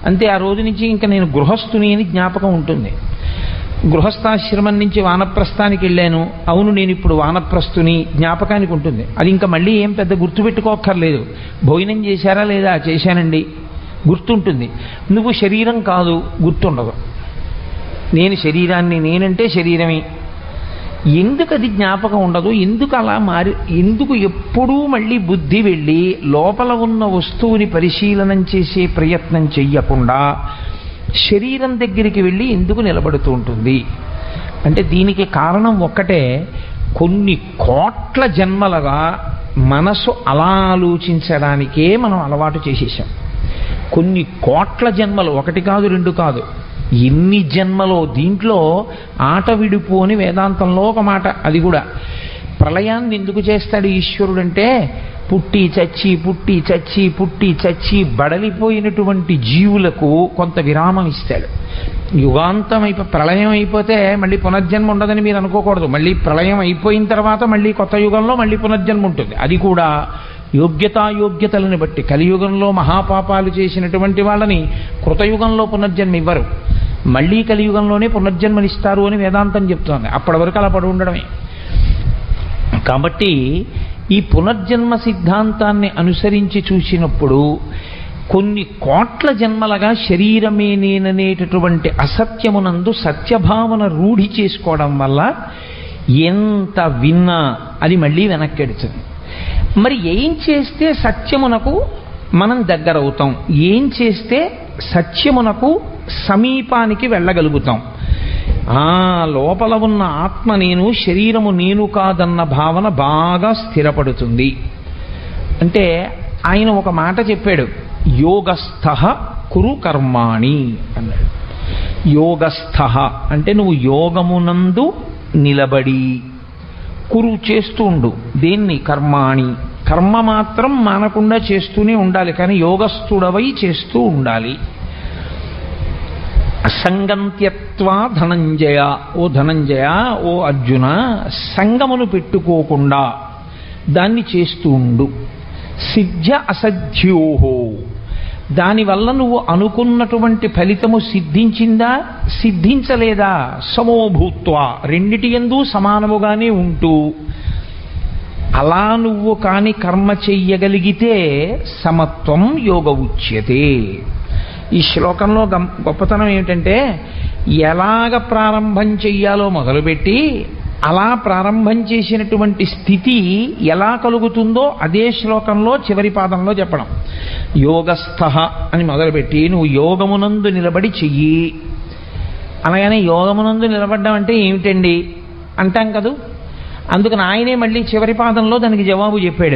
అంతే ఆ రోజు నుంచి ఇంకా నేను గృహస్థుని అని జ్ఞాపకం ఉంటుంది గృహస్థాశ్రమం నుంచి వానప్రస్థానికి వెళ్ళాను అవును నేను ఇప్పుడు వానప్రస్థుని జ్ఞాపకానికి ఉంటుంది అది ఇంకా మళ్ళీ ఏం పెద్ద గుర్తుపెట్టుకోక్కర్లేదు భోజనం చేశారా లేదా చేశానండి గుర్తుంటుంది నువ్వు శరీరం కాదు గుర్తుండదు నేను శరీరాన్ని నేనంటే శరీరమే ఎందుకు అది జ్ఞాపకం ఉండదు ఎందుకు అలా మారి ఎందుకు ఎప్పుడూ మళ్ళీ బుద్ధి వెళ్ళి లోపల ఉన్న వస్తువుని పరిశీలనం చేసే ప్రయత్నం చెయ్యకుండా శరీరం దగ్గరికి వెళ్ళి ఎందుకు నిలబడుతూ ఉంటుంది అంటే దీనికి కారణం ఒక్కటే కొన్ని కోట్ల జన్మలుగా మనసు అలా ఆలోచించడానికే మనం అలవాటు చేసేసాం కొన్ని కోట్ల జన్మలు ఒకటి కాదు రెండు కాదు ఎన్ని జన్మలో దీంట్లో ఆట విడుపు అని వేదాంతంలో ఒక మాట అది కూడా ప్రళయాన్ని ఎందుకు చేస్తాడు ఈశ్వరుడు అంటే పుట్టి చచ్చి పుట్టి చచ్చి పుట్టి చచ్చి బడలిపోయినటువంటి జీవులకు కొంత విరామం ఇస్తాడు యుగాంతం అయిపో ప్రళయం అయిపోతే మళ్ళీ పునర్జన్మ ఉండదని మీరు అనుకోకూడదు మళ్ళీ ప్రళయం అయిపోయిన తర్వాత మళ్ళీ కొత్త యుగంలో మళ్ళీ పునర్జన్మ ఉంటుంది అది కూడా యోగ్యతాయోగ్యతలను బట్టి కలియుగంలో మహాపాపాలు చేసినటువంటి వాళ్ళని కృతయుగంలో పునర్జన్మ ఇవ్వరు మళ్ళీ కలియుగంలోనే పునర్జన్మనిస్తారు అని వేదాంతం చెప్తోంది అప్పటి వరకు అలా పడి ఉండడమే కాబట్టి ఈ పునర్జన్మ సిద్ధాంతాన్ని అనుసరించి చూసినప్పుడు కొన్ని కోట్ల జన్మలుగా శరీరమే నేననేటటువంటి అసత్యమునందు సత్యభావన రూఢి చేసుకోవడం వల్ల ఎంత విన్నా అది మళ్ళీ వెనక్కెడుతుంది మరి ఏం చేస్తే సత్యమునకు మనం దగ్గరవుతాం ఏం చేస్తే సత్యమునకు సమీపానికి వెళ్ళగలుగుతాం ఆ లోపల ఉన్న ఆత్మ నేను శరీరము నేను కాదన్న భావన బాగా స్థిరపడుతుంది అంటే ఆయన ఒక మాట చెప్పాడు యోగస్థ కురు కర్మాణి అన్నాడు యోగస్థ అంటే నువ్వు యోగమునందు నిలబడి కురు చేస్తూ ఉండు దేన్ని కర్మాణి కర్మ మాత్రం మానకుండా చేస్తూనే ఉండాలి కానీ యోగస్థుడవై చేస్తూ ఉండాలి సంగంత్యత్వా ధనంజయ ఓ ధనంజయ ఓ అర్జున సంగమును పెట్టుకోకుండా దాన్ని చేస్తూ ఉండు సిద్ధ అసధ్యోహో దానివల్ల నువ్వు అనుకున్నటువంటి ఫలితము సిద్ధించిందా సిద్ధించలేదా సమోభూత్వ రెండిటి ఎందు సమానముగానే ఉంటూ అలా నువ్వు కాని కర్మ చెయ్యగలిగితే సమత్వం యోగ ఉచ్యతే ఈ శ్లోకంలో గం గొప్పతనం ఏమిటంటే ఎలాగ ప్రారంభం చెయ్యాలో మొదలుపెట్టి అలా ప్రారంభం చేసినటువంటి స్థితి ఎలా కలుగుతుందో అదే శ్లోకంలో చివరి పాదంలో చెప్పడం యోగస్థ అని మొదలుపెట్టి నువ్వు యోగమునందు నిలబడి చెయ్యి అనగానే యోగమునందు నిలబడ్డం అంటే ఏమిటండి అంటాం కదూ అందుకని ఆయనే మళ్ళీ చివరి పాదంలో దానికి జవాబు చెప్పాడు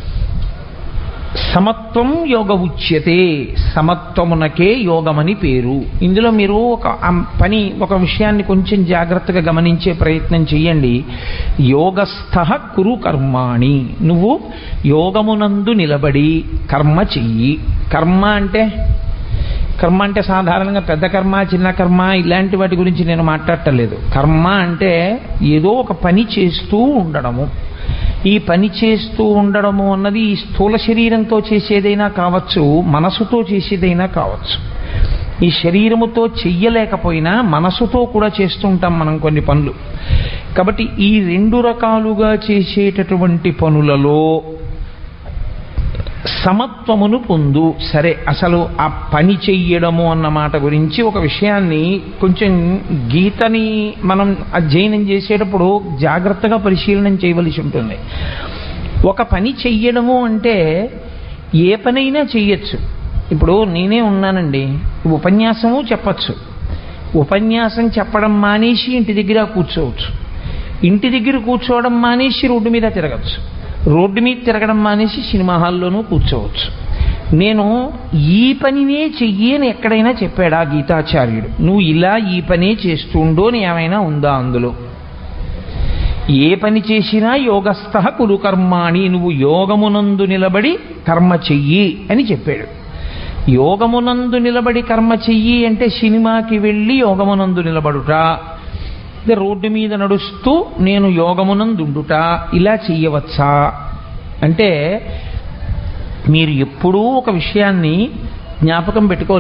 సమత్వం యోగ ఉచ్యతే సమత్వమునకే యోగమని పేరు ఇందులో మీరు ఒక అం- పని ఒక విషయాన్ని కొంచెం జాగ్రత్తగా గమనించే ప్రయత్నం చేయండి యోగస్థ కురు కర్మాణి నువ్వు యోగమునందు నిలబడి కర్మ చెయ్యి కర్మ అంటే కర్మ అంటే సాధారణంగా పెద్ద కర్మ చిన్న కర్మ ఇలాంటి వాటి గురించి నేను మాట్లాడటలేదు కర్మ అంటే ఏదో ఒక పని చేస్తూ ఉండడము ఈ పని చేస్తూ ఉండడము అన్నది ఈ స్థూల శరీరంతో చేసేదైనా కావచ్చు మనసుతో చేసేదైనా కావచ్చు ఈ శరీరముతో చెయ్యలేకపోయినా మనసుతో కూడా చేస్తుంటాం మనం కొన్ని పనులు కాబట్టి ఈ రెండు రకాలుగా చేసేటటువంటి పనులలో సమత్వమును పొందు సరే అసలు ఆ పని చెయ్యడము అన్న మాట గురించి ఒక విషయాన్ని కొంచెం గీతని మనం అధ్యయనం చేసేటప్పుడు జాగ్రత్తగా పరిశీలనం చేయవలసి ఉంటుంది ఒక పని చెయ్యడము అంటే ఏ పనైనా చెయ్యొచ్చు ఇప్పుడు నేనే ఉన్నానండి ఉపన్యాసము చెప్పచ్చు ఉపన్యాసం చెప్పడం మానేసి ఇంటి దగ్గర కూర్చోవచ్చు ఇంటి దగ్గర కూర్చోవడం మానేసి రోడ్డు మీద తిరగచ్చు రోడ్డు మీద తిరగడం మానేసి సినిమా హాల్లోనూ కూర్చోవచ్చు నేను ఈ పనినే చెయ్యి అని ఎక్కడైనా చెప్పాడా గీతాచార్యుడు నువ్వు ఇలా ఈ పనే చేస్తుండో అని ఏమైనా ఉందా అందులో ఏ పని చేసినా యోగస్థ కురు కర్మాణి నువ్వు యోగమునందు నిలబడి కర్మ చెయ్యి అని చెప్పాడు యోగమునందు నిలబడి కర్మ చెయ్యి అంటే సినిమాకి వెళ్ళి యోగమునందు నిలబడుట అదే రోడ్డు మీద నడుస్తూ నేను యోగమునందుండుట ఇలా చెయ్యవచ్చా అంటే మీరు ఎప్పుడూ ఒక విషయాన్ని జ్ఞాపకం పెట్టుకో